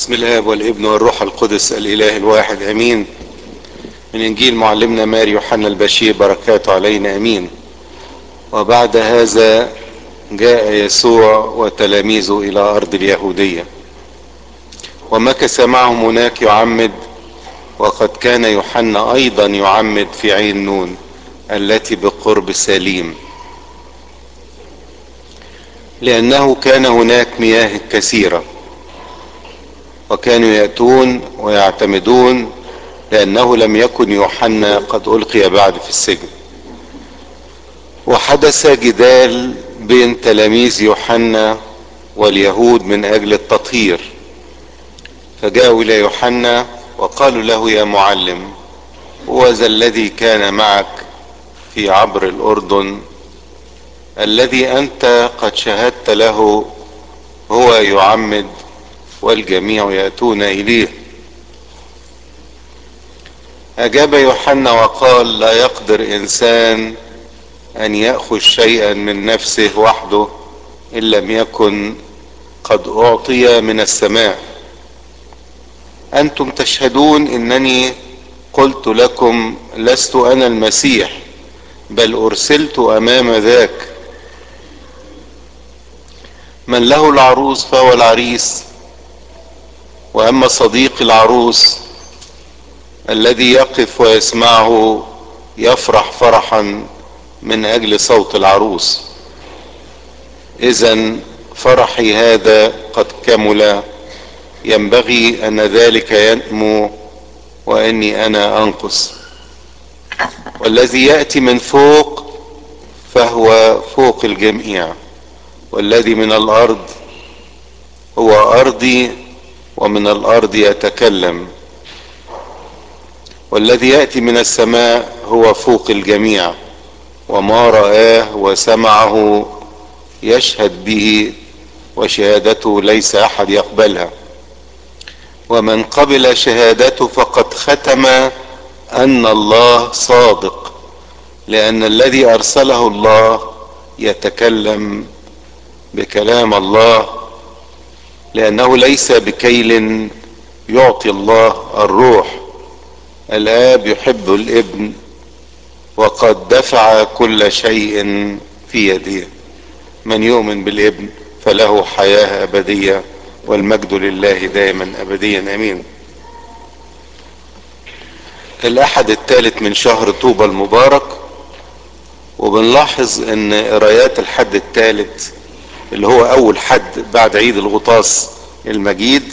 بسم الله والابن والروح القدس الاله الواحد امين من انجيل معلمنا ماري يوحنا البشير بركاته علينا امين وبعد هذا جاء يسوع وتلاميذه الى ارض اليهوديه ومكث معهم هناك يعمد وقد كان يوحنا ايضا يعمد في عين نون التي بقرب سليم لانه كان هناك مياه كثيره وكانوا ياتون ويعتمدون لانه لم يكن يوحنا قد القي بعد في السجن وحدث جدال بين تلاميذ يوحنا واليهود من اجل التطهير فجاءوا الى يوحنا وقالوا له يا معلم هو ذا الذي كان معك في عبر الاردن الذي انت قد شهدت له هو يعمد والجميع ياتون اليه اجاب يوحنا وقال لا يقدر انسان ان ياخذ شيئا من نفسه وحده ان لم يكن قد اعطي من السماء انتم تشهدون انني قلت لكم لست انا المسيح بل ارسلت امام ذاك من له العروس فهو العريس واما صديق العروس الذي يقف ويسمعه يفرح فرحا من اجل صوت العروس اذا فرحي هذا قد كمل ينبغي ان ذلك ينمو واني انا انقص والذي ياتي من فوق فهو فوق الجميع والذي من الارض هو ارضي ومن الارض يتكلم والذي ياتي من السماء هو فوق الجميع وما راه وسمعه يشهد به وشهادته ليس احد يقبلها ومن قبل شهادته فقد ختم ان الله صادق لان الذي ارسله الله يتكلم بكلام الله لانه ليس بكيل يعطي الله الروح الاب يحب الابن وقد دفع كل شيء في يديه من يؤمن بالابن فله حياه ابديه والمجد لله دائما ابديا امين الاحد الثالث من شهر طوبى المبارك وبنلاحظ ان قرايات الحد الثالث اللي هو اول حد بعد عيد الغطاس المجيد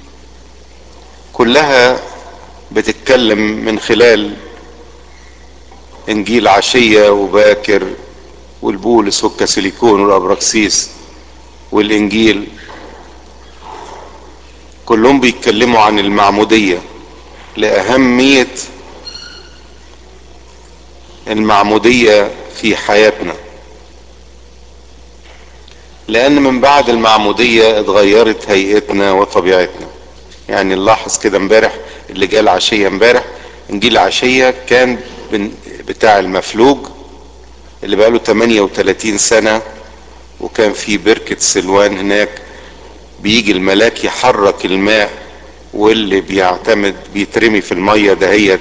كلها بتتكلم من خلال انجيل عشية وباكر والبولس والكاسيليكون والابراكسيس والانجيل كلهم بيتكلموا عن المعمودية لأهمية المعمودية في حياتنا لأن من بعد المعمودية اتغيرت هيئتنا وطبيعتنا يعني نلاحظ كده امبارح اللي جاء العشية امبارح انجيل العشية كان بتاع المفلوج اللي بقاله 38 سنة وكان في بركة سلوان هناك بيجي الملاك يحرك الماء واللي بيعتمد بيترمي في المية دهيت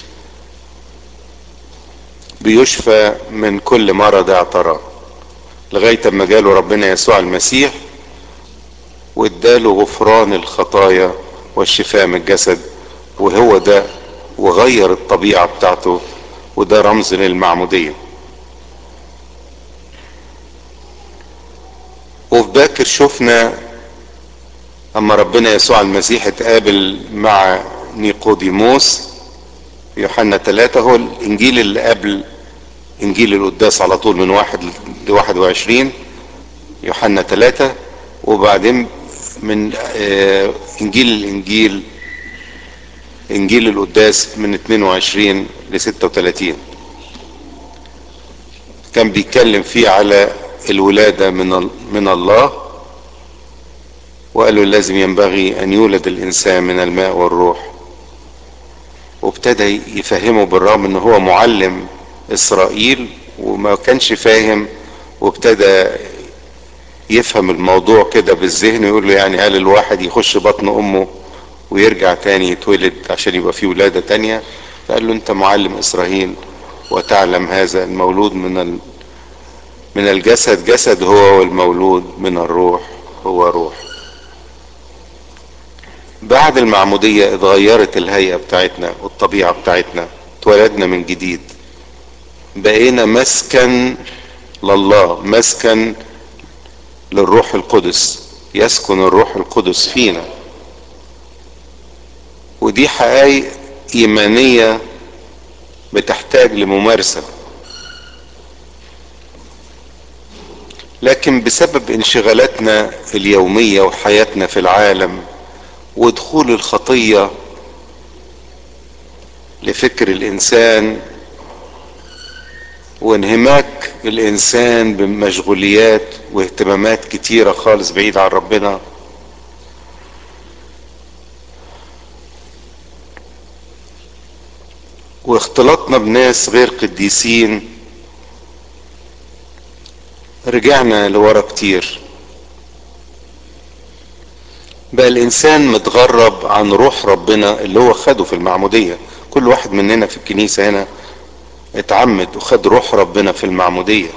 بيشفى من كل مرض اعترى لغاية اما جاله ربنا يسوع المسيح واداله غفران الخطايا والشفاء من الجسد وهو ده وغير الطبيعة بتاعته وده رمز للمعمودية وفي باكر شفنا اما ربنا يسوع المسيح اتقابل مع نيقوديموس في يوحنا ثلاثة هو الانجيل اللي قبل انجيل القداس على طول من واحد لواحد وعشرين يوحنا ثلاثة وبعدين من آه انجيل الانجيل انجيل القداس من 22 ل 36 كان بيتكلم فيه على الولادة من من الله وقالوا لازم ينبغي ان يولد الانسان من الماء والروح وابتدى يفهمه بالرغم ان هو معلم اسرائيل وما كانش فاهم وابتدى يفهم الموضوع كده بالذهن يقول له يعني هل الواحد يخش بطن امه ويرجع تاني يتولد عشان يبقى فيه ولادة تانية فقال له انت معلم اسرائيل وتعلم هذا المولود من ال... من الجسد جسد هو والمولود من الروح هو روح بعد المعمودية اتغيرت الهيئة بتاعتنا والطبيعة بتاعتنا اتولدنا من جديد بقينا مسكن لله مسكن للروح القدس يسكن الروح القدس فينا ودي حقائق ايمانية بتحتاج لممارسة لكن بسبب انشغالاتنا اليومية وحياتنا في العالم ودخول الخطية لفكر الانسان وانهماك الانسان بمشغوليات واهتمامات كتيرة خالص بعيد عن ربنا واختلاطنا بناس غير قديسين رجعنا لورا كتير بقى الانسان متغرب عن روح ربنا اللي هو خده في المعمودية كل واحد مننا في الكنيسة هنا اتعمد وخد روح ربنا في المعمودية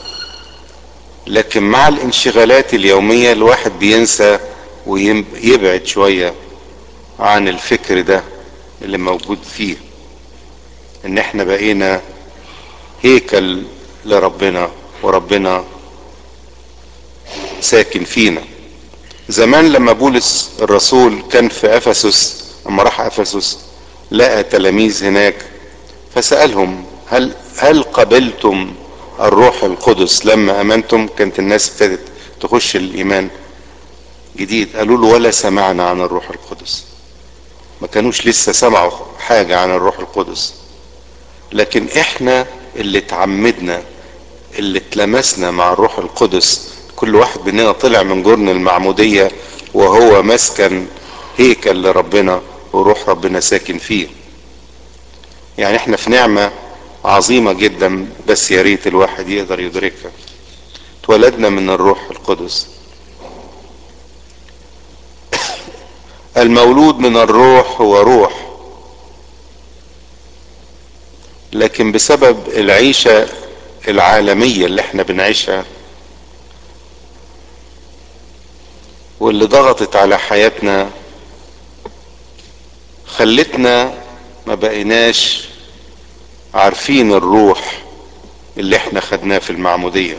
لكن مع الانشغالات اليومية الواحد بينسى ويبعد شوية عن الفكر ده اللي موجود فيه ان احنا بقينا هيكل لربنا وربنا ساكن فينا زمان لما بولس الرسول كان في افسس اما راح افسس لقى تلاميذ هناك فسالهم هل هل قبلتم الروح القدس لما امنتم كانت الناس ابتدت تخش الايمان جديد قالوا له ولا سمعنا عن الروح القدس ما كانوش لسه سمعوا حاجه عن الروح القدس لكن احنا اللي اتعمدنا اللي اتلمسنا مع الروح القدس كل واحد مننا طلع من جرن المعمودية وهو مسكن هيكل لربنا وروح ربنا ساكن فيه يعني احنا في نعمة عظيمة جدا بس يا ريت الواحد يقدر يدركها اتولدنا من الروح القدس المولود من الروح هو روح لكن بسبب العيشة العالمية اللي احنا بنعيشها واللي ضغطت على حياتنا خلتنا ما بقيناش عارفين الروح اللي احنا خدناه في المعمودية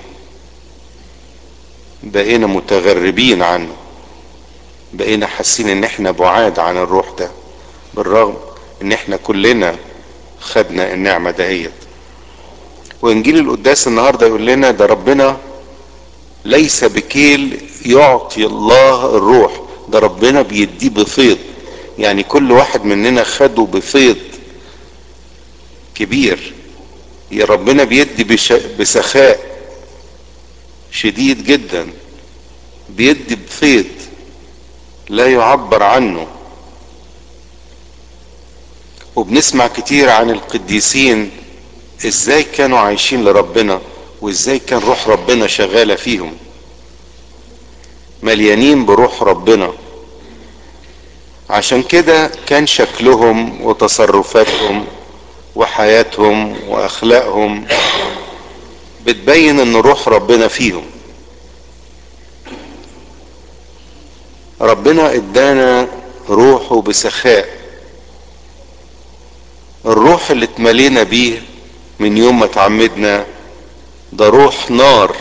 بقينا متغربين عنه بقينا حاسين ان احنا بعاد عن الروح ده بالرغم ان احنا كلنا خدنا النعمة دهيت وانجيل القداس النهاردة يقول لنا ده ربنا ليس بكيل يعطي الله الروح ده ربنا بيديه بفيض يعني كل واحد مننا خده بفيض كبير يا ربنا بيدي بش... بسخاء شديد جدا بيدي بفيض لا يعبر عنه وبنسمع كتير عن القديسين ازاي كانوا عايشين لربنا وازاي كان روح ربنا شغالة فيهم مليانين بروح ربنا عشان كده كان شكلهم وتصرفاتهم وحياتهم واخلاقهم بتبين ان روح ربنا فيهم ربنا ادانا روحه بسخاء الروح اللي اتملينا بيه من يوم ما اتعمدنا ده روح نار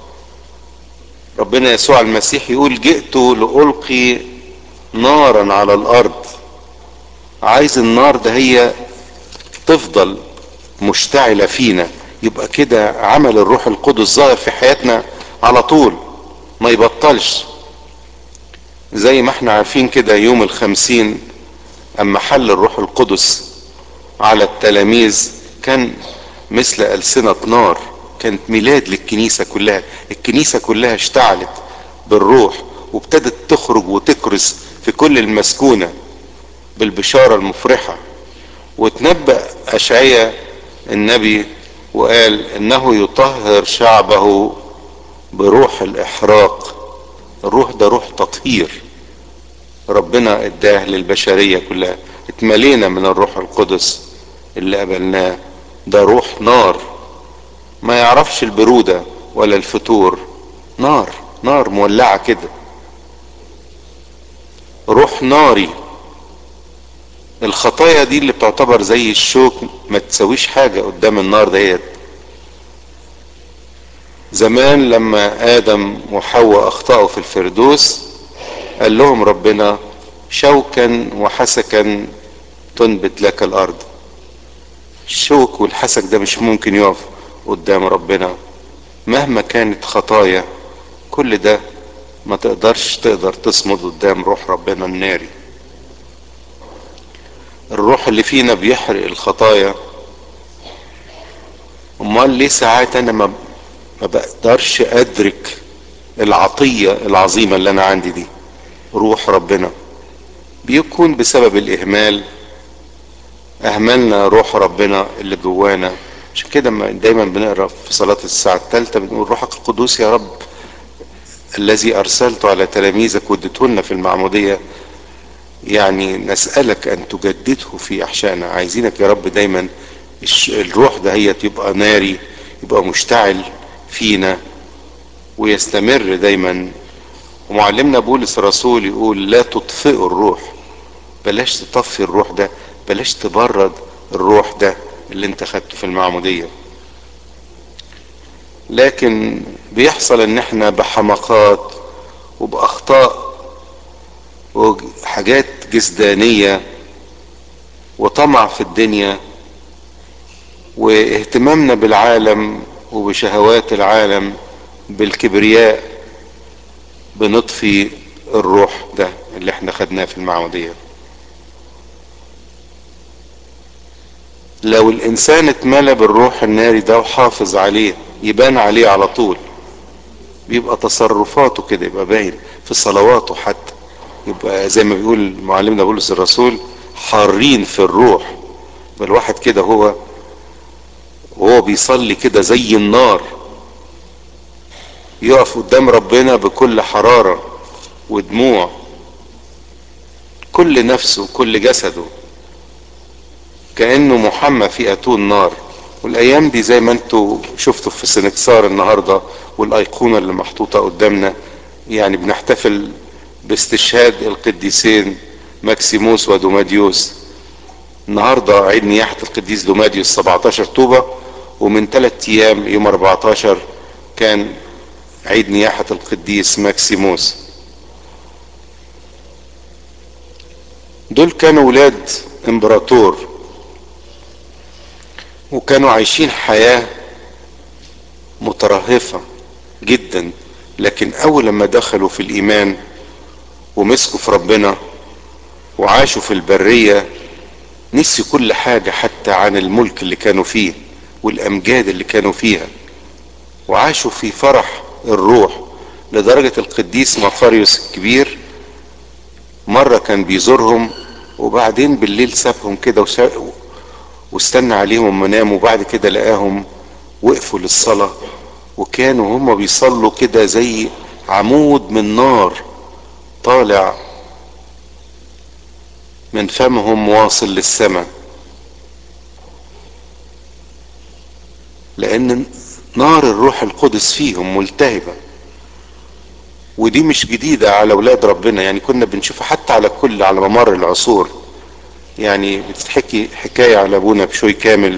ربنا يسوع المسيح يقول جئت لألقي نارا على الأرض عايز النار ده هي تفضل مشتعلة فينا يبقى كده عمل الروح القدس ظاهر في حياتنا على طول ما يبطلش زي ما احنا عارفين كده يوم الخمسين اما حل الروح القدس على التلاميذ كان مثل ألسنة نار كانت ميلاد للكنيسة كلها الكنيسة كلها اشتعلت بالروح وابتدت تخرج وتكرس في كل المسكونة بالبشارة المفرحة وتنبأ أشعية النبي وقال إنه يطهر شعبه بروح الاحراق الروح ده روح تطهير ربنا اداه للبشرية كلها اتملينا من الروح القدس اللي قبلناه ده روح نار ما يعرفش البرودة ولا الفتور نار نار مولعة كده روح ناري الخطايا دي اللي بتعتبر زي الشوك ما تسويش حاجة قدام النار ديت زمان لما ادم وحواء اخطأوا في الفردوس قال لهم ربنا شوكا وحسكا تنبت لك الارض الشوك والحسك ده مش ممكن يقف قدام ربنا مهما كانت خطايا كل ده ما تقدرش تقدر تصمد قدام روح ربنا الناري الروح اللي فينا بيحرق الخطايا امال ليه ساعات انا ما ما بقدرش ادرك العطية العظيمة اللي انا عندي دي روح ربنا بيكون بسبب الاهمال اهملنا روح ربنا اللي جوانا عشان كده دايما بنقرا في صلاة الساعة الثالثة بنقول روحك القدوس يا رب الذي ارسلته على تلاميذك واديته لنا في المعمودية يعني نسألك ان تجدده في احشائنا عايزينك يا رب دايما الروح ده هي يبقى ناري يبقى مشتعل فينا ويستمر دايما ومعلمنا بولس الرسول يقول لا تطفئوا الروح بلاش تطفي الروح ده بلاش تبرد الروح ده اللي انت خدته في المعمودية لكن بيحصل ان احنا بحمقات وباخطاء وحاجات جسدانية وطمع في الدنيا واهتمامنا بالعالم وبشهوات العالم بالكبرياء بنطفي الروح ده اللي احنا خدناه في المعمودية لو الانسان اتملى بالروح الناري ده وحافظ عليه يبان عليه على طول بيبقى تصرفاته كده يبقى باين في صلواته حتى يبقى زي ما بيقول معلمنا بولس الرسول حارين في الروح يبقى الواحد كده هو وهو بيصلي كده زي النار يقف قدام ربنا بكل حرارة ودموع كل نفسه كل جسده كأنه محمى في أتون نار والأيام دي زي ما انتوا شفتوا في سنكسار النهاردة والأيقونة اللي محطوطة قدامنا يعني بنحتفل باستشهاد القديسين ماكسيموس ودوماديوس النهاردة عيد نياحة القديس دوماديوس 17 طوبة ومن ثلاث ايام يوم 14 كان عيد نياحة القديس ماكسيموس دول كانوا ولاد امبراطور وكانوا عايشين حياة مترهفة جدا لكن اول لما دخلوا في الايمان ومسكوا في ربنا وعاشوا في البرية نسي كل حاجة حتى عن الملك اللي كانوا فيه والامجاد اللي كانوا فيها وعاشوا في فرح الروح لدرجة القديس مقاريوس الكبير مرة كان بيزورهم وبعدين بالليل سابهم كده واستنى عليهم منام وبعد كده لقاهم وقفوا للصلاة وكانوا هما بيصلوا كده زي عمود من نار طالع من فمهم واصل للسماء لان نار الروح القدس فيهم ملتهبة ودي مش جديدة على اولاد ربنا يعني كنا بنشوفها حتى على كل على ممر العصور يعني بتتحكي حكاية على ابونا بشوي كامل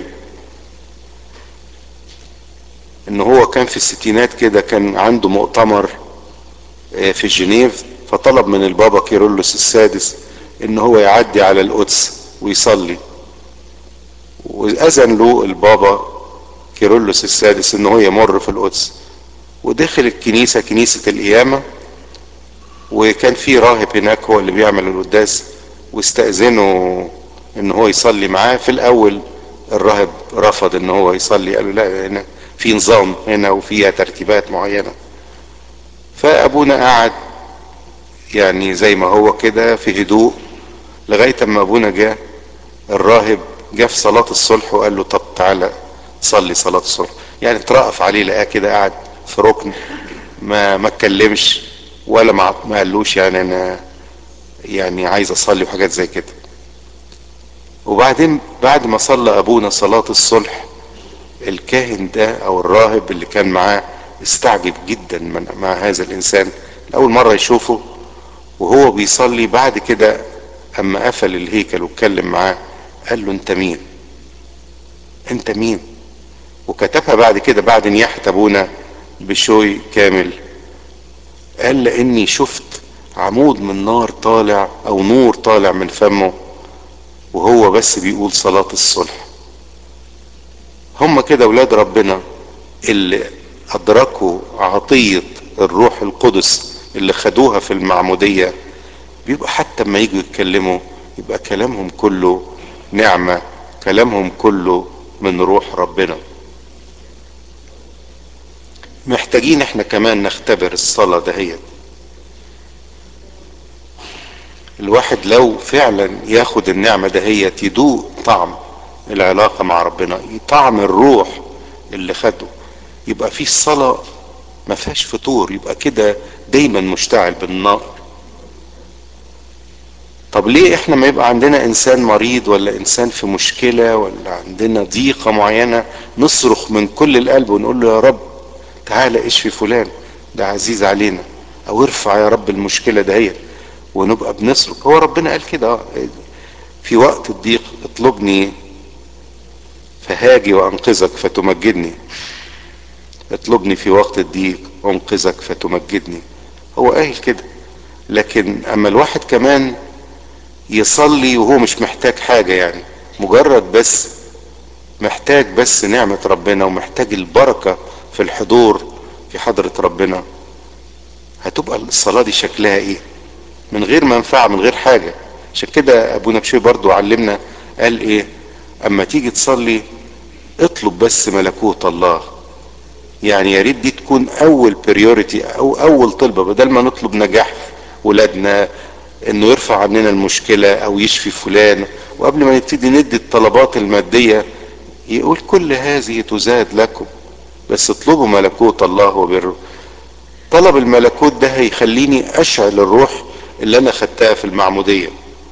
ان هو كان في الستينات كده كان عنده مؤتمر في جنيف فطلب من البابا كيرلس السادس ان هو يعدي على القدس ويصلي واذن له البابا كيرلس السادس ان هو يمر في القدس ودخل الكنيسة كنيسة القيامة وكان في راهب هناك هو اللي بيعمل القداس واستأذنه ان هو يصلي معاه في الاول الراهب رفض ان هو يصلي قال له لا هنا في نظام هنا وفيها ترتيبات معينة فابونا قعد يعني زي ما هو كده في هدوء لغاية اما ابونا جاء الراهب جاء في صلاة الصلح وقال له طب تعالى صلي صلاة الصلح يعني اترأف عليه لقاه كده قاعد في ركن ما ما اتكلمش ولا ما ما قالوش يعني انا يعني عايز اصلي وحاجات زي كده وبعدين بعد ما صلى ابونا صلاة الصلح الكاهن ده او الراهب اللي كان معاه استعجب جدا من مع هذا الانسان اول مرة يشوفه وهو بيصلي بعد كده اما قفل الهيكل واتكلم معاه قال له انت مين انت مين وكتبها بعد كده بعد نياحة ابونا بشوي كامل قال لاني شفت عمود من نار طالع او نور طالع من فمه وهو بس بيقول صلاة الصلح هم كده ولاد ربنا اللي ادركوا عطية الروح القدس اللي خدوها في المعمودية بيبقى حتى ما يجوا يتكلموا يبقى كلامهم كله نعمة كلامهم كله من روح ربنا محتاجين احنا كمان نختبر الصلاة دهيت الواحد لو فعلا ياخد النعمة دهيت يدوق طعم العلاقة مع ربنا طعم الروح اللي خده يبقى فيه الصلاة ما فيهاش فطور يبقى كده دايما مشتعل بالنار طب ليه احنا ما يبقى عندنا انسان مريض ولا انسان في مشكلة ولا عندنا ضيقة معينة نصرخ من كل القلب ونقول له يا رب تعالى اشفي فلان ده عزيز علينا او ارفع يا رب المشكلة دهيت ونبقى بنصرخ هو ربنا قال كده في وقت الضيق اطلبني فهاجي وانقذك فتمجدني اطلبني في وقت الضيق وانقذك فتمجدني هو قايل كده لكن اما الواحد كمان يصلي وهو مش محتاج حاجة يعني مجرد بس محتاج بس نعمة ربنا ومحتاج البركة في الحضور في حضرة ربنا هتبقى الصلاة دي شكلها ايه من غير منفعة من غير حاجة عشان كده ابونا بشوي برضو علمنا قال ايه اما تيجي تصلي اطلب بس ملكوت الله يعني يا ريت دي تكون اول بريوريتي او اول طلبة بدل ما نطلب نجاح ولادنا انه يرفع عننا المشكلة او يشفي فلان وقبل ما نبتدي ندي الطلبات المادية يقول كل هذه تزاد لكم بس اطلبوا ملكوت الله وبره طلب الملكوت ده هيخليني اشعل الروح اللي انا خدتها في المعمودية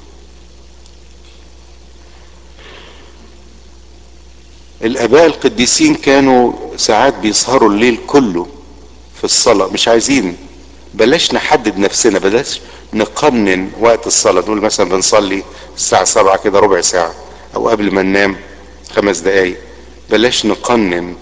الاباء القديسين كانوا ساعات بيسهروا الليل كله في الصلاة مش عايزين بلاش نحدد نفسنا بلاش نقنن وقت الصلاة نقول مثلا بنصلي الساعة سبعة كده ربع ساعة او قبل ما ننام خمس دقايق بلاش نقنن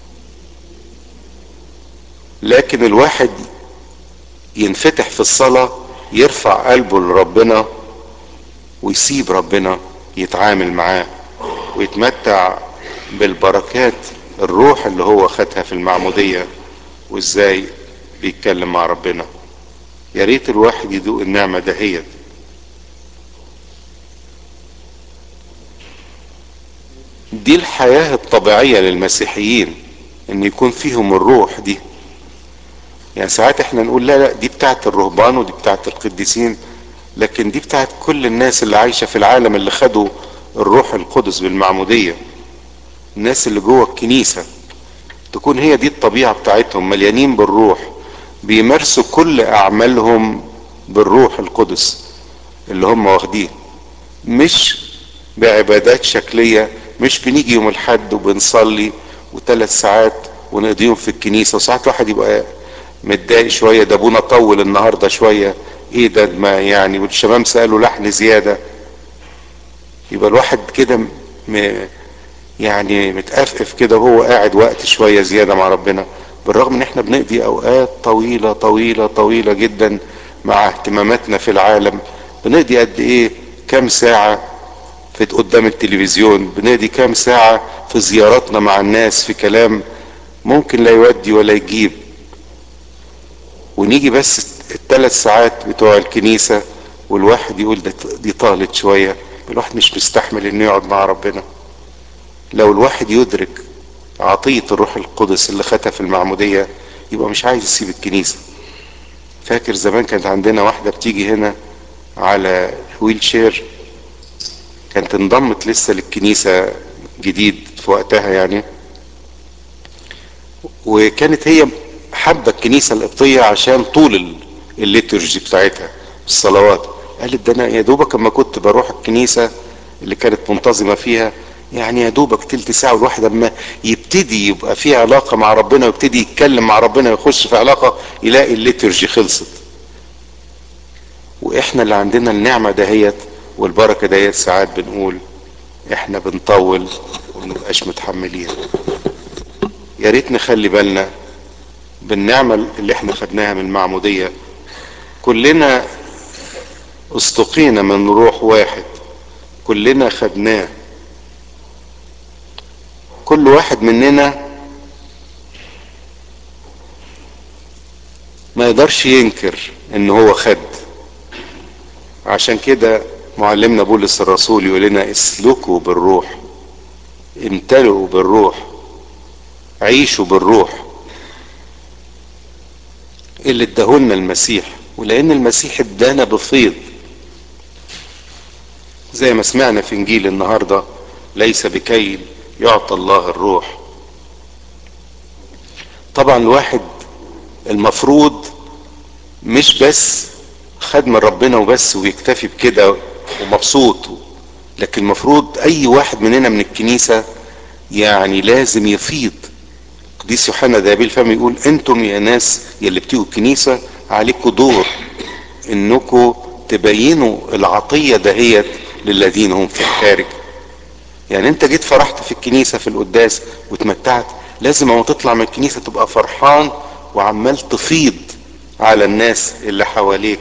لكن الواحد ينفتح في الصلاة يرفع قلبه لربنا ويسيب ربنا يتعامل معاه ويتمتع بالبركات الروح اللي هو خدها في المعمودية وازاي بيتكلم مع ربنا يا ريت الواحد يدوق النعمة دهيت دي الحياة الطبيعية للمسيحيين ان يكون فيهم الروح دي يعني ساعات احنا نقول لا لا دي بتاعت الرهبان ودي بتاعت القديسين لكن دي بتاعت كل الناس اللي عايشة في العالم اللي خدوا الروح القدس بالمعمودية الناس اللي جوه الكنيسة تكون هي دي الطبيعة بتاعتهم مليانين بالروح بيمارسوا كل اعمالهم بالروح القدس اللي هم واخدين مش بعبادات شكلية مش بنيجي يوم الحد وبنصلي وثلاث ساعات ونقضيهم في الكنيسة وساعات واحد يبقى متضايق شوية ده ابونا طول النهاردة شوية ايه ده ما يعني والشباب سألوا لحن زيادة يبقى الواحد كده م... يعني متأفف كده وهو قاعد وقت شوية زيادة مع ربنا بالرغم ان احنا بنقضي اوقات طويلة طويلة طويلة جدا مع اهتماماتنا في العالم بنقضي قد ايه كام ساعة في قدام التلفزيون بنقضي كام ساعة في زياراتنا مع الناس في كلام ممكن لا يودي ولا يجيب ونيجي بس الثلاث ساعات بتوع الكنيسة والواحد يقول ده دي طالت شوية الواحد مش مستحمل انه يقعد مع ربنا لو الواحد يدرك عطية الروح القدس اللي خدها في المعمودية يبقى مش عايز يسيب الكنيسة فاكر زمان كانت عندنا واحدة بتيجي هنا على ويل شير كانت انضمت لسه للكنيسة جديد في وقتها يعني وكانت هي حب الكنيسة القبطية عشان طول الليتورجي بتاعتها الصلوات قالت ده انا يا دوبك اما كنت بروح الكنيسة اللي كانت منتظمة فيها يعني يا دوبك تلت ساعة والواحد اما يبتدي يبقى في علاقة مع ربنا ويبتدي يتكلم مع ربنا ويخش في علاقة يلاقي الليتورجي خلصت واحنا اللي عندنا النعمة دهيت والبركة دهيت ساعات بنقول احنا بنطول ومنبقاش متحملين يا ريت نخلي بالنا بالنعمة اللي احنا خدناها من المعمودية كلنا استقينا من روح واحد كلنا خدناه كل واحد مننا ما يقدرش ينكر ان هو خد عشان كده معلمنا بولس الرسول يقول لنا اسلكوا بالروح امتلئوا بالروح عيشوا بالروح اللي اداهولنا المسيح ولان المسيح ادانا بفيض زي ما سمعنا في انجيل النهارده ليس بكيل يعطى الله الروح طبعا الواحد المفروض مش بس خد من ربنا وبس ويكتفي بكده ومبسوط لكن المفروض اي واحد مننا من الكنيسة يعني لازم يفيض قديس يوحنا ذهبي الفم يقول انتم يا ناس يلي بتيجوا الكنيسة عليكم دور انكم تبينوا العطية دهيت للذين هم في الخارج يعني انت جيت فرحت في الكنيسة في القداس واتمتعت لازم اما تطلع من الكنيسة تبقى فرحان وعمال تفيض على الناس اللي حواليك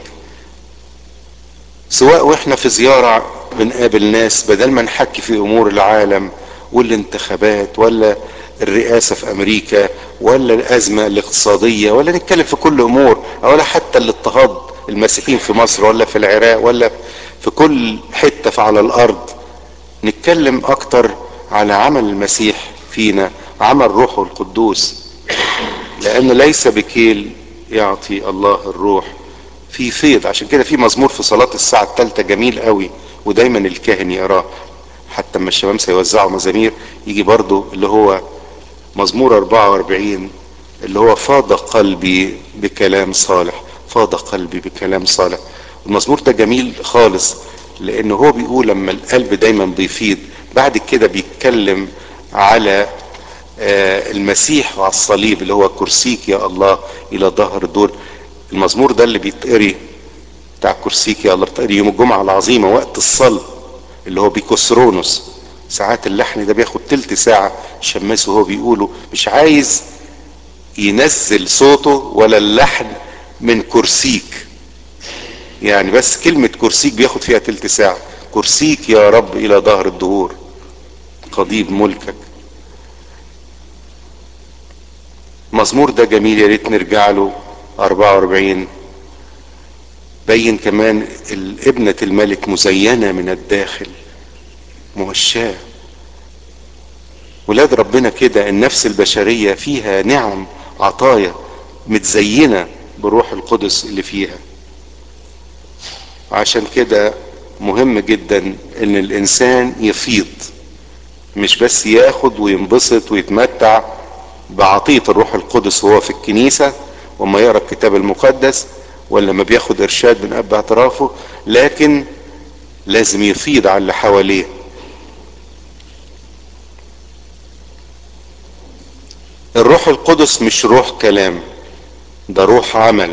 سواء واحنا في زيارة بنقابل ناس بدل ما نحكي في امور العالم والانتخابات ولا الرئاسة في امريكا ولا الازمة الاقتصادية ولا نتكلم في كل امور ولا حتى الاضطهاد المسيحيين في مصر ولا في العراق ولا في كل حتة على الارض نتكلم اكتر على عمل المسيح فينا عمل روحه القدوس لان ليس بكيل يعطي الله الروح في فيض عشان كده في مزمور في صلاة الساعة الثالثة جميل قوي ودايما الكاهن يقراه حتى اما الشمامسة يوزعوا مزامير يجي برضو اللي هو مزمور 44 اللي هو فاض قلبي بكلام صالح فاض قلبي بكلام صالح المزمور ده جميل خالص لان هو بيقول لما القلب دايما بيفيض بعد كده بيتكلم على آه المسيح وعلى الصليب اللي هو كرسيك يا الله الى ظهر دول المزمور ده اللي بيتقري بتاع كرسيك يا الله بيتقري يوم الجمعة العظيمة وقت الصلاة اللي هو بيكسرونوس ساعات اللحن ده بياخد تلت ساعة شماس وهو بيقوله مش عايز ينزل صوته ولا اللحن من كرسيك يعني بس كلمة كرسيك بياخد فيها تلت ساعة كرسيك يا رب الى ظهر الدهور قضيب ملكك مزمور ده جميل يا ريت نرجع له 44 بين كمان ابنة الملك مزينة من الداخل موشاة ولاد ربنا كده النفس البشرية فيها نعم عطايا متزينة بروح القدس اللي فيها عشان كده مهم جدا ان الانسان يفيض مش بس ياخد وينبسط ويتمتع بعطية الروح القدس وهو في الكنيسة وما يقرا الكتاب المقدس ولا ما بياخد ارشاد من اب اعترافه لكن لازم يفيض على اللي حواليه الروح القدس مش روح كلام ده روح عمل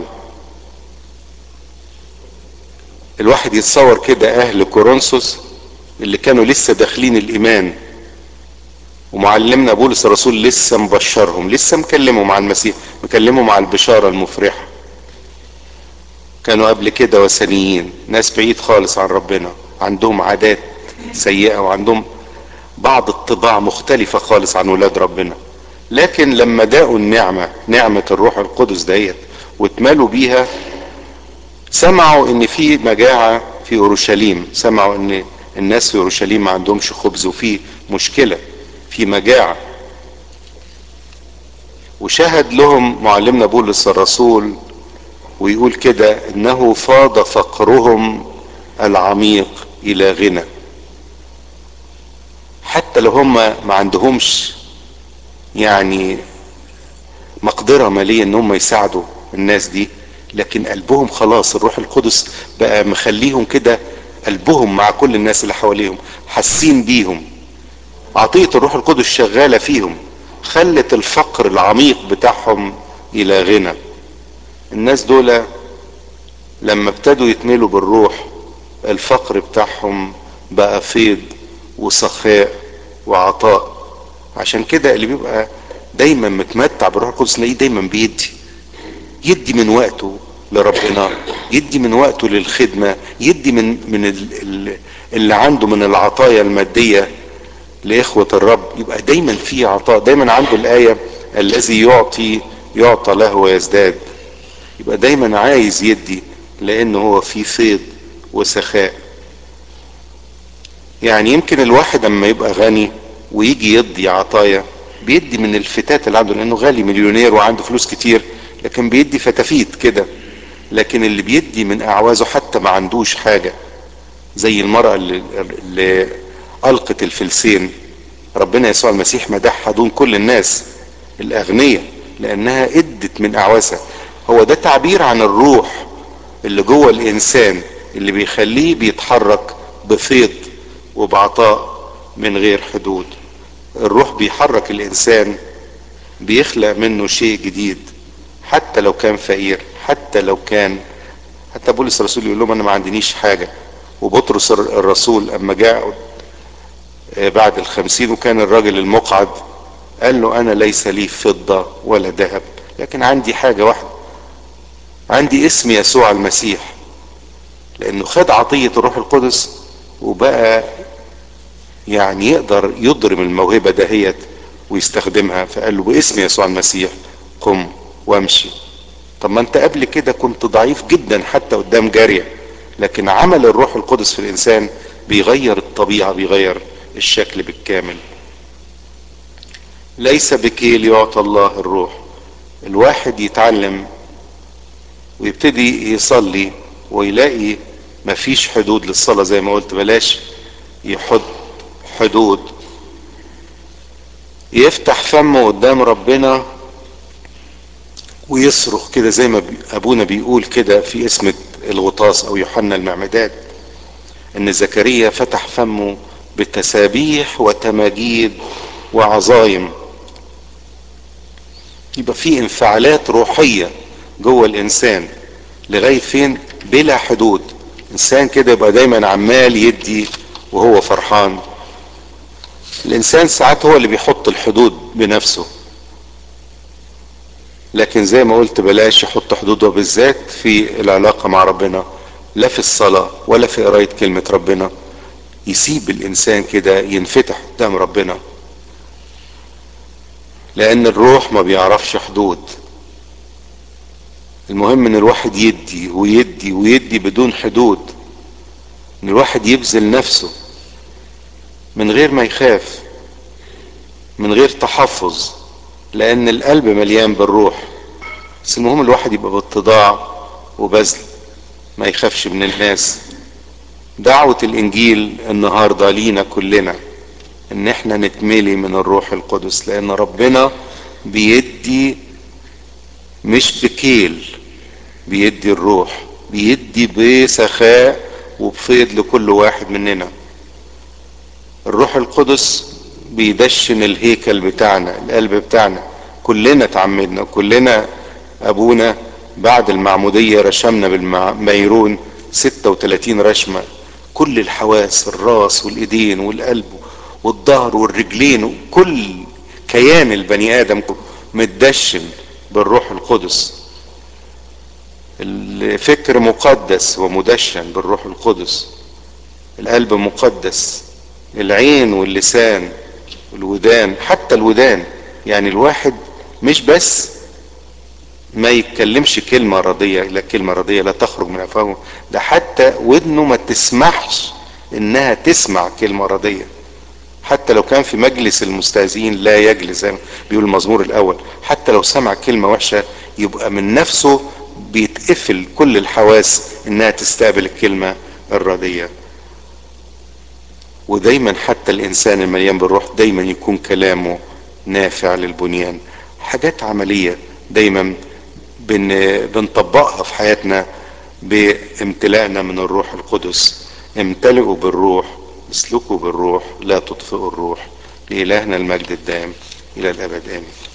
الواحد يتصور كده اهل كورنثوس اللي كانوا لسه داخلين الايمان ومعلمنا بولس الرسول لسه مبشرهم لسه مكلمهم عن المسيح مكلمهم عن البشاره المفرحه كانوا قبل كده وثنيين ناس بعيد خالص عن ربنا عندهم عادات سيئه وعندهم بعض الطباع مختلفه خالص عن ولاد ربنا لكن لما داقوا النعمه نعمه الروح القدس ديت واتملوا بيها سمعوا ان في مجاعه في اورشليم سمعوا ان الناس في اورشليم ما عندهمش خبز وفي مشكله في مجاعة وشهد لهم معلمنا بولس الرسول ويقول كده انه فاض فقرهم العميق الى غنى حتى لو هم ما عندهمش يعني مقدرة مالية ان هم يساعدوا الناس دي لكن قلبهم خلاص الروح القدس بقى مخليهم كده قلبهم مع كل الناس اللي حواليهم حاسين بيهم عطية الروح القدس شغالة فيهم خلت الفقر العميق بتاعهم الى غنى الناس دول لما ابتدوا يتملوا بالروح الفقر بتاعهم بقى فيض وسخاء وعطاء عشان كده اللي بيبقى دايما متمتع بالروح القدس تلاقيه دايما بيدي يدي من وقته لربنا يدي من وقته للخدمة يدي من من اللي عنده من العطايا المادية لإخوة الرب يبقى دايما في عطاء دايما عنده الآية الذي يعطي يعطى له ويزداد يبقى دايما عايز يدي لأنه هو في فيض وسخاء يعني يمكن الواحد اما يبقى غني ويجي يدي عطايا بيدي من الفتات اللي عنده لانه غالي مليونير وعنده فلوس كتير لكن بيدي فتافيت كده لكن اللي بيدي من اعوازه حتى ما عندوش حاجة زي المرأة اللي, اللي القت الفلسين ربنا يسوع المسيح مدحها دون كل الناس الاغنياء لانها ادت من اعوازها هو ده تعبير عن الروح اللي جوه الانسان اللي بيخليه بيتحرك بفيض وبعطاء من غير حدود الروح بيحرك الانسان بيخلق منه شيء جديد حتى لو كان فقير حتى لو كان حتى بولس الرسول يقول لهم انا ما عندنيش حاجة وبطرس الرسول اما جاء بعد الخمسين وكان الراجل المقعد قال له انا ليس لي فضة ولا ذهب لكن عندي حاجة واحدة عندي اسم يسوع المسيح لانه خد عطية الروح القدس وبقى يعني يقدر يضرم الموهبة دهيت ويستخدمها فقال له باسم يسوع المسيح قم وامشي طب ما انت قبل كده كنت ضعيف جدا حتى قدام جارية لكن عمل الروح القدس في الانسان بيغير الطبيعة بيغير الشكل بالكامل ليس بكيل يعطى الله الروح الواحد يتعلم ويبتدي يصلي ويلاقي مفيش حدود للصلاة زي ما قلت بلاش يحط حدود يفتح فمه قدام ربنا ويصرخ كده زي ما ابونا بيقول كده في اسم الغطاس او يوحنا المعمدان ان زكريا فتح فمه بتسابيح وتماجيد وعظايم يبقى في انفعالات روحية جوه الانسان لغاية فين بلا حدود انسان كده يبقى دايما عمال يدي وهو فرحان الانسان ساعات هو اللي بيحط الحدود بنفسه لكن زي ما قلت بلاش يحط حدود وبالذات في العلاقة مع ربنا لا في الصلاة ولا في قراية كلمة ربنا يسيب الانسان كده ينفتح قدام ربنا لان الروح ما بيعرفش حدود المهم ان الواحد يدي ويدي ويدي بدون حدود ان الواحد يبذل نفسه من غير ما يخاف من غير تحفظ لان القلب مليان بالروح بس المهم الواحد يبقى باتضاع وبذل ما يخافش من الناس دعوة الانجيل النهاردة لينا كلنا ان احنا نتملي من الروح القدس لان ربنا بيدي مش بكيل بيدي الروح بيدي بسخاء وبفيض لكل واحد مننا الروح القدس بيدشن الهيكل بتاعنا القلب بتاعنا كلنا تعمدنا كلنا ابونا بعد المعمودية رشمنا بالميرون 36 رشمة كل الحواس الراس والايدين والقلب والظهر والرجلين كل كيان البني ادم متدشن بالروح القدس الفكر مقدس ومدشن بالروح القدس القلب مقدس العين واللسان والودان حتى الودان يعني الواحد مش بس ما يتكلمش كلمة رضية لا كلمة رضية لا تخرج من أفواهه ده حتى ودنه ما تسمحش انها تسمع كلمة رضية حتى لو كان في مجلس المستهزئين لا يجلس زي ما بيقول المزمور الاول حتى لو سمع كلمة وحشة يبقى من نفسه بيتقفل كل الحواس انها تستقبل الكلمة الرضية ودايما حتى الانسان المليان بالروح دايما يكون كلامه نافع للبنيان حاجات عملية دايما بن بنطبقها في حياتنا بامتلائنا من الروح القدس امتلئوا بالروح اسلكوا بالروح لا تطفئوا الروح لإلهنا المجد الدائم إلى الأبد آمين